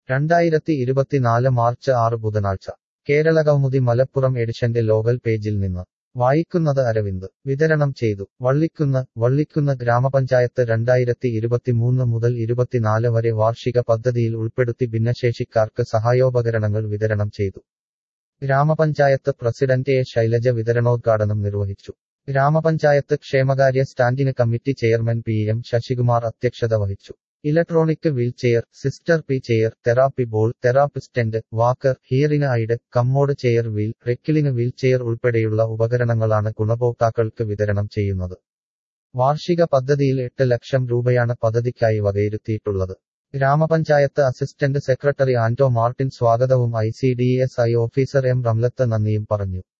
രണ്ടായിരത്തി ഇരുപത്തിനാല് മാർച്ച് ആറ് ബുധനാഴ്ച കേരളകൗമുദി മലപ്പുറം എഡിഷന്റെ ലോകൽ പേജിൽ നിന്ന് വായിക്കുന്നത് അരവിന്ദ് വിതരണം ചെയ്തു വള്ളിക്കുന്ന് വള്ളിക്കുന്ന് ഗ്രാമപഞ്ചായത്ത് രണ്ടായിരത്തി ഇരുപത്തിമൂന്ന് മുതൽ ഇരുപത്തിനാല് വരെ വാർഷിക പദ്ധതിയിൽ ഉൾപ്പെടുത്തി ഭിന്നശേഷിക്കാർക്ക് സഹായോപകരണങ്ങൾ വിതരണം ചെയ്തു ഗ്രാമപഞ്ചായത്ത് പ്രസിഡന്റ് എ ശൈലജ വിതരണോദ്ഘാടനം നിർവഹിച്ചു ഗ്രാമപഞ്ചായത്ത് ക്ഷേമകാര്യ standing committee chairman P M Sasikumar അധ്യക്ഷത വഹിച്ചു ഇലക്ട്രോണിക് വീൽചെയർ സിസ്റ്റർ പി ചെയർ തെറാപ്പി ബോൾ തെറാപ്പിസ്റ്റന്റ് walker hearing aid commode chair wheel reclining wheelchair ഉൾപ്പെടെയുള്ള ഉപകരണങ്ങളാണ് ഗുണഭോക്താക്കൾക്ക് വിതരണം ചെയ്യുന്നത് വാർഷിക പദ്ധതിയിൽ എട്ട് ലക്ഷം രൂപയാണ് പദ്ധതിക്കായി വകയിരുത്തിയിട്ടുള്ളത് ഗ്രാമപഞ്ചായത്ത് അസിസ്റ്റന്റ് സെക്രട്ടറി ആന്റോ മാർട്ടിൻ സ്വാഗതവും I C D S I officer M Ramlath നന്ദിയും പറഞ്ഞു